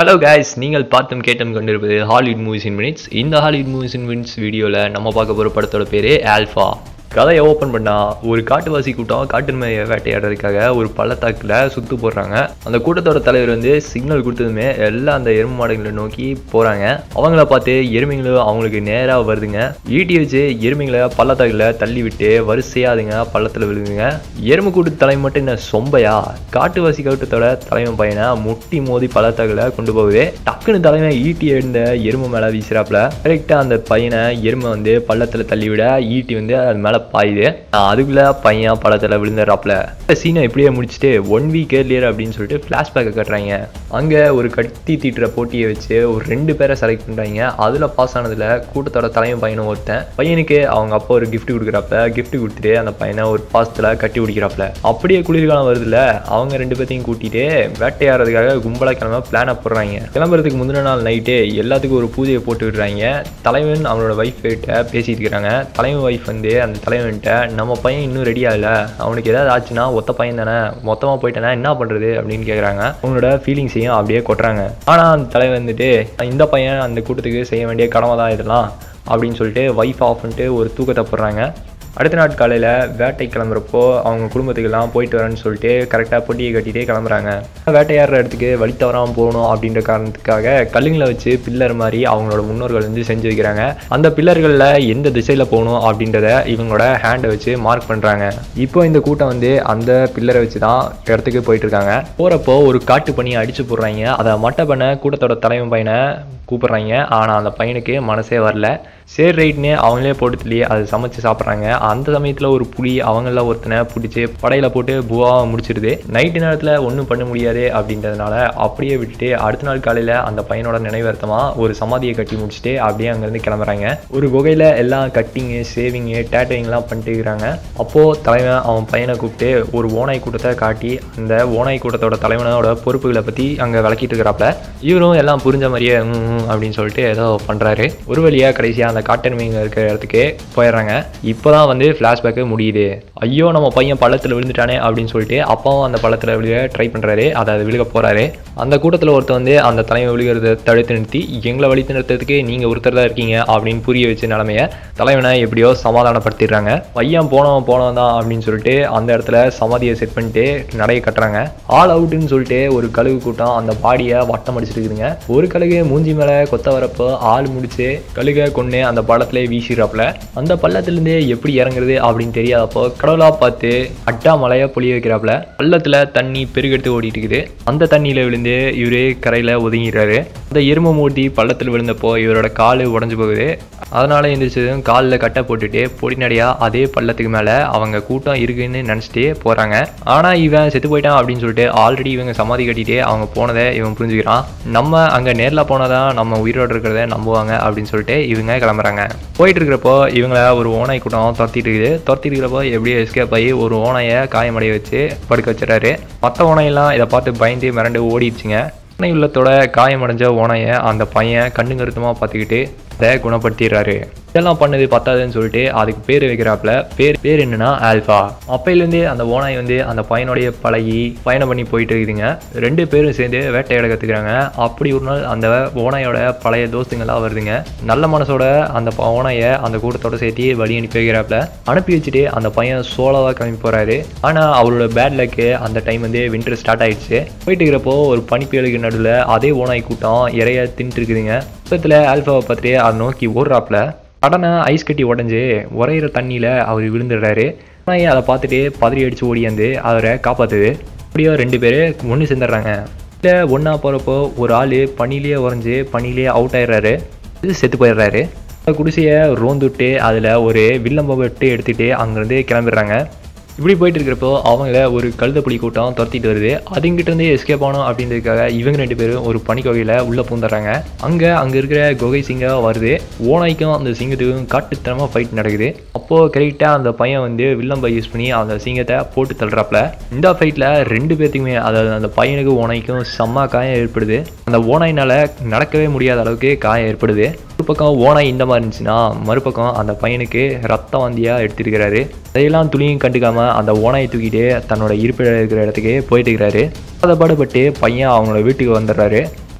hello guys நீங்கள் பார்த்தும் கேட்டும் கொண்டிருப்பது ஹாலிவுட் மூவிஸ் இன் மினிட்ஸ் இந்த ஹாலிவுட் மூவிஸ் இன் மினிட்ஸ் வீடியோவில் நம்ம பார்க்க போகிற படத்தோட பேர் ஆல்ஃபா கதையை ஓப்பன் பண்ணா ஒரு காட்டுவாசி கூட்டம் காட்டுமையை வேட்டையாடுறதுக்காக ஒரு பள்ளத்தாக்கில் சுத்து போடுறாங்க அந்த கூட்டத்தோட தலைவர் வந்து சிக்னல் கொடுத்ததுமே எல்லாம் அந்த எருமை மாடுகளை நோக்கி போகிறாங்க அவங்கள பார்த்து எருமைங்களும் அவங்களுக்கு நேராக வருதுங்க ஈட்டி வச்சு எருமைங்களை பள்ளத்தாக்கில் தள்ளி விட்டு வரிசையாக அதுங்க பள்ளத்தில் விழுகுங்க எருமை கூட்டு தலைமை மட்டும் என்ன சொம்பையா காட்டுவாசி கூட்டத்தோட தலைமை பையனை முட்டி மோதி பள்ளத்தாக்கில் கொண்டு போகுது டக்குன்னு தலைமை ஈட்டி எழுந்த எருமை மேலே வீசுறாப்புல கரெக்டாக அந்த பையனை எருமை வந்து பள்ளத்தில் தள்ளி விட ஈட்டி வந்து அது மேலே பாயுது ஆஹ் அதுக்குள்ள பையன் பள்ளத்தில் விழுந்துடுறாப்புல இந்த சீனை இப்படியே முடிச்சுட்டு ஒன் வீக் ஏர்லியர் அப்படின்னு சொல்லிட்டு ஃப்ளாஷ்பேக்கை கட்டுறாங்க அங்கே ஒரு கத்தி தீட்டுற போட்டியை வச்சு ஒரு ரெண்டு பேரை செலக்ட் பண்ணுறாங்க அதில் பாஸ் ஆனதில் கூட்டத்தோட தலைமை பையனை ஒருத்தன் பையனுக்கு அவங்க அப்பா ஒரு gift கொடுக்குறாப்புல gift கொடுத்துட்டு அந்த பையனை ஒரு பாசத்தில் கட்டி பிடிக்கிறாப்புல அப்படியே குளிர்காலம் வருதுல்ல அவங்க ரெண்டு பேர்த்தையும் கூட்டிட்டு வேட்டையாடுறதுக்காக கும்பலாக கிளம்ப பிளானை போடுறாங்க கிளம்புறதுக்கு முந்தின நாள் நைட்டு எல்லாத்துக்கும் ஒரு பூஜையை போட்டு விடுறாங்க தலைவன் அவனோட ஒய்ஃப் கிட்ட பேசிட்டு இருக்கிறாங்க தலைவன் ஒய்ஃப் வந்து அந்த தலைவன்கிட்ட நம்ம பையன் இன்னும் ரெடி ஆகல அவனுக்கு ஏதாவது ஆச்சுன்னா ஒத்த பையன் தானே மொத்தமாக போயிட்டானா என்ன பண்ணுறது அப்படின்னு கேட்குறாங்க அவங்களோட ஃபீலிங்ஸையும் அப்படியே கொட்டுறாங்க ஆனால் அந்த தலைவன் வந்துட்டு இந்த பையன் அந்த கூட்டத்துக்கு செய்ய வேண்டிய கடமை தான் இதெல்லாம் அப்படின்னு சொல்லிட்டு ஒய்ஃப் ஆஃப் பண்ணிட்டு ஒரு தூக்கத்தை போடுறாங்க அடுத்த நாள் காலையில் வேட்டை கிளம்புறப்போ அவங்க குடும்பத்துக்கெல்லாம் போயிட்டு வரேன்னு சொல்லிட்டு கரெக்டாக பொட்டியை கட்டிட்டு கிளம்புறாங்க வேட்டையாடுற இடத்துக்கு வழி தவறாமல் போகணும் அப்படின்ற காரணத்துக்காக கல்லுங்களை வச்சு பில்லர் மாதிரி அவங்களோட முன்னோர்கள் வந்து செஞ்சு வைக்கிறாங்க அந்த பில்லர்களில் எந்த திசையில் போகணும் அப்படின்றத இவங்களோட ஹேண்டை வச்சு மார்க் பண்ணுறாங்க இப்போ இந்த கூட்டம் வந்து அந்த பில்லரை வச்சு தான் இடத்துக்கு போயிட்டு இருக்காங்க போகிறப்போ ஒரு காட்டு பணியை அடிச்சு போடுறாங்க அதை மட்டை பண்ண கூட்டத்தோட தலைவன் பையனை கூப்பிடுறாங்க ஆனால் அந்த பையனுக்கு மனசே வரல சரி ரைட்னு அவங்களே போட்டு தள்ளி அதை சமைச்சு சாப்பிட்றாங்க அந்த சமயத்தில் ஒரு புலி அவங்கள ஒருத்தனை பிடிச்சி படையில போட்டு புவாவை முடிச்சிருது நைட்டு நேரத்தில் ஒன்றும் பண்ண முடியாது அப்படின்றதுனால அப்படியே விட்டுட்டு அடுத்த நாள் காலையில் அந்த பையனோட நினைவார்த்தமாக ஒரு சமாதியை கட்டி முடிச்சுட்டு அப்படியே அங்கேருந்து கிளம்புறாங்க ஒரு குகையில் எல்லாம் கட்டிங்கு சேவிங்கு டேட்டரிங்லாம் பண்ணிட்டு இருக்கிறாங்க அப்போது தலைவன் அவன் பையனை கூப்பிட்டு ஒரு ஓனாய் கூட்டத்தை காட்டி அந்த ஓனாய் கூட்டத்தோட தலைவனோட பொறுப்புகளை பற்றி அங்கே விளக்கிட்டு இருக்கிறாப்புல இவரும் எல்லாம் புரிஞ்ச மாதிரியே ம், ம் அப்படின்னு சொல்லிட்டு ஏதோ பண்ணுறாரு ஒரு வழியாக கடைசியாக அந்த காட்டெருமைங்க இருக்கிற இடத்துக்கு போயிடுறாங்க இப்போ தான் வந்து ஃப்ளாஷ்பேக்கு முடியுது ஐயோ நம்ம பையன் பள்ளத்தில் விழுந்துட்டானே அப்படின்னு சொல்லிட்டு அப்பாவும் அந்த பள்ளத்தில் விழுக ட்ரை பண்ணுறாரு அதாவது விழுக போகிறாரு அந்த கூட்டத்தில் ஒருத்தர் வந்து அந்த தலைமை விழுகிறத தடுத்து நிறுத்தி எங்களை வழித்து நிறுத்தத்துக்கு நீங்கள் ஒருத்தர் தான் இருக்கீங்க அப்படின்னு புரிய வச்ச நிலமைய தலைவனை எப்படியோ சமாதானப்படுத்திடுறாங்க பையன் போனவன் போனவன் தான் அப்படின்னு சொல்லிட்டு அந்த இடத்துல சமாதியை செட் பண்ணிட்டு நடைய கட்டுறாங்க ஆல் அவுட்டுன்னு சொல்லிட்டு ஒரு கழுகு கூட்டம் அந்த பாடியை வட்டம் அடிச்சிட்டு இருக்குதுங்க ஒரு கழுகு மூஞ்சி மேலே கொத்த வரப்போ ஆள் முடிச்சு கழுகை கொண்டு அந்த பள்ளத்திலே வீசிடுறாப்புல அந்த பள்ளத்துலேருந்து எப்படி இறங்குறது அப்படின்னு தெரியாதப்போ கடவுளாக பார்த்து அட்டா மலையை பொழிய வைக்கிறாப்புல பள்ளத்தில் தண்ணி பெருகெடுத்து ஓடிட்டு இருக்குது அந்த தண்ணியில் விழுந்து இவரு கரையில் ஒதுங்கிடுறாரு அந்த எருமை மூட்டி பள்ளத்தில் விழுந்தப்போ இவரோட கால் உடஞ்சு போகுது அதனால எந்திரிச்சதும் காலில் கட்டை போட்டுட்டு பொடிநடையா அதே பள்ளத்துக்கு மேலே அவங்க கூட்டம் இருக்குன்னு நினச்சிட்டே போகிறாங்க ஆனால் இவன் செத்து போயிட்டான் அப்படின்னு சொல்லிட்டு ஆல்ரெடி இவங்க சமாதி கட்டிட்டு அவங்க போனதை இவன் புரிஞ்சுக்கிறான் நம்ம அங்கே நேரில் போனதான் நம்ம உயிரோடு இருக்கிறத நம்புவாங்க அப்படின்னு சொல்லிட்டு இவங்க கிளம்புறாங்க போயிட்டு இருக்கிறப்போ இவங்கள ஒரு ஓனாய் கூட்டம் துரத்திட்டு இருக்குது துரத்திட்டு இருக்கிறப்போ எப்படியோ எஸ்கேப் ஆகி ஒரு ஓனாயை காயமடைய வச்சு படுக்க வச்சிடறாரு மற்ற ஓனையெல்லாம் இதை பார்த்து பயந்து மிரண்டு ஓடிடுச்சுங்க ஓனை உள்ளத்தோட காயமடைஞ்ச ஓனையை அந்த பையன் கண்ணு கருத்துமாக பார்த்துக்கிட்டு அதை குணப்படுத்திடுறாரு இதெல்லாம் பண்ணது பத்தாதுன்னு சொல்லிட்டு அதுக்கு பேர் வைக்கிறாப்புல பேர் பேர் என்னன்னா ஆல்ஃபா அப்பையிலேருந்தே அந்த ஓனாய் வந்து அந்த பையனோடைய பழகி பயணம் பண்ணி போயிட்டு இருக்குதுங்க ரெண்டு பேரும் சேர்ந்து வேட்டையாட கற்றுக்குறாங்க அப்படி ஒரு நாள் அந்த ஓனாயோட பழைய தோஸ்துங்களாம் வருதுங்க நல்ல மனசோட அந்த ப- ஓனாயை அந்த கூட்டத்தோட சேர்த்து வழி அனுப்பி வைக்கிறாப்புல அனுப்பி வச்சுட்டு அந்த பையன் சோலோவாக கிளம்பி போகிறாரு ஆனால் அவரோட பேட் லக்கு அந்த டைம் வந்து வின்டர் ஸ்டார்ட் ஆயிடுச்சு போயிட்டு இருக்கிறப்போ ஒரு பனிப்புயலுக்கு நடுவில் அதே ஓனாய் கூட்டம் இறைய தின்ட்டு இருக்குதுங்க பக்கத்தில் ஆல்ஃபாவை பார்த்துட்டு அதை நோக்கி ஓடுறாப்புல கடனை ஐஸ் கட்டி உடஞ்சி உரையிற தண்ணியில் அவர் விழுந்துடுறாரு ஆனால் அதை பார்த்துட்டு பதறி அடித்து ஓடியாந்து அவரை காப்பாற்றுது அப்படியோ ரெண்டு பேர் ஒன்று சேர்ந்துடுறாங்க இல்லை ஒன்றா போகிறப்போ ஒரு ஆள் பனிலேயே உறைஞ்சி பனிலேயே அவுட் ஆயிடுறாரு இது செத்து போயிடுறாரு அந்த குடிசையை ரோந்துட்டு அதில் ஒரு வில்லம்பை விட்டு எடுத்துகிட்டு அங்கேருந்து கிளம்பிடுறாங்க இப்படி போயிட்டு இருக்கிறப்போ அவங்கள ஒரு கழுதப்புலி கூட்டம் துரத்திட்டு வருது அதுங்கிட்ட இருந்து எஸ்கேப் ஆகணும் அப்படின்றதுக்காக இவங்க ரெண்டு பேரும் ஒரு பனிக்கொகையில் உள்ளே பூந்துடுறாங்க அங்கே அங்கே இருக்கிற குகை சிங்கம் வருது ஓனாய்க்கும் அந்த சிங்கத்துக்கும் காட்டுத்தனமாக ஃபைட் நடக்குது அப்போது கரெக்டாக அந்த பையன் வந்து வில்லம்பை யூஸ் பண்ணி அந்த சிங்கத்தை போட்டு தள்ளுறாப்புல இந்த ஃபைட்டில் ரெண்டு பேர்த்துக்குமே அதாவது அந்த பையனுக்கும் ஓனாய்க்கும் செம்ம காயம் ஏற்படுது அந்த ஓனாயினால் நடக்கவே முடியாத அளவுக்கு காயம் ஏற்படுது ஒரு பக்கம் ஓனாய் இந்த மாதிரி இருந்துச்சுன்னா மறுபக்கம் அந்த பையனுக்கு ரத்த வாந்தியாக எடுத்திருக்கிறாரு அதையெல்லாம் துளியும் கண்டுக்காம அந்த ஓனாயை தூக்கிட்டு தன்னோட இருப்பிட இருக்கிற இடத்துக்கு போயிட்டு இருக்கிறாரு அதை பாடுபட்டு பையன் அவங்களோட வீட்டுக்கு வந்துடுறாரு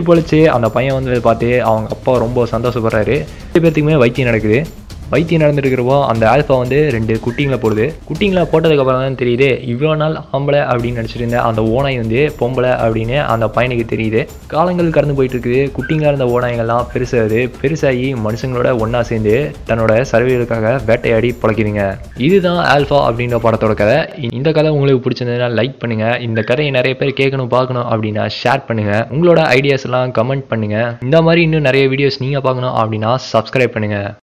பொழிச்சு அந்த பையன் வந்து பார்த்து அவங்க அப்பா ரொம்ப சந்தோஷப்படுறாரு ரெண்டு பேர்த்துக்குமே வைத்தியம் நடக்குது வைத்தியம் நடந்துட்டு இருக்கிறப்போ அந்த ஆல்ஃபா வந்து ரெண்டு குட்டிங்களை போடுது குட்டிங்களை போட்டதுக்கப்புறம் தான் தெரியுது இவ்வளோ நாள் ஆம்பளை அப்படின்னு நினச்சிட்டு இருந்த அந்த ஓனாய் வந்து பொம்பளை அப்படின்னு அந்த பையனுக்கு தெரியுது காலங்கள் கடந்து போயிட்டு இருக்குது குட்டிங்களாக இருந்த ஓனாய்கள்லாம் பெருசாகுது பெருசாகி மனுஷங்களோட ஒன்றா சேர்ந்து தன்னோட சர்வைகளுக்காக வேட்டையாடி பிழைக்குதுங்க இதுதான் ஆல்ஃபா அப்படின்ற படத்தோட கதை இந்த கதை உங்களுக்கு பிடிச்சிருந்ததுன்னா லைக் பண்ணுங்க இந்த கதையை நிறைய பேர் கேட்கணும் பார்க்கணும் அப்படின்னா ஷேர் பண்ணுங்க உங்களோட ஐடியாஸ் எல்லாம் கமெண்ட் பண்ணுங்க இந்த மாதிரி இன்னும் நிறைய வீடியோஸ் நீங்கள் பார்க்கணும் அப்படின்னா சப்ஸ்கிரைப் பண்ணுங்க